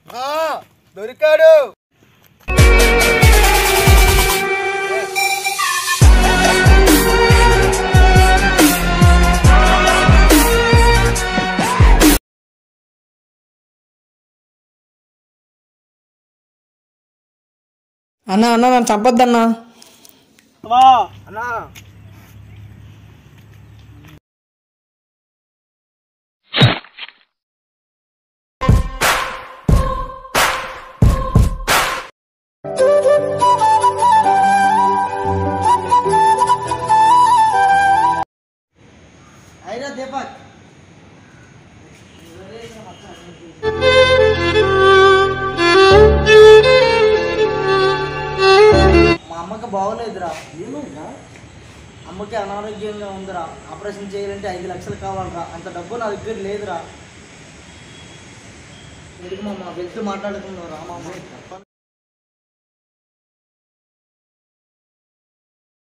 దొరికాడు అన్న అన్న నన్ను చంపొద్దన్నా అన్నా అయిరా దీపక్ మా అమ్మకి బాగోలేదురా ఏమైందా అమ్మకి అనారోగ్యంగా ఉందిరా ఆపరేషన్ చేయాలంటే ఐదు లక్షలు కావాలరా అంత డబ్బు నా దగ్గర లేదురా ఎందుకు మామ వెళ్తూ మాట్లాడుకుందాం రా మామ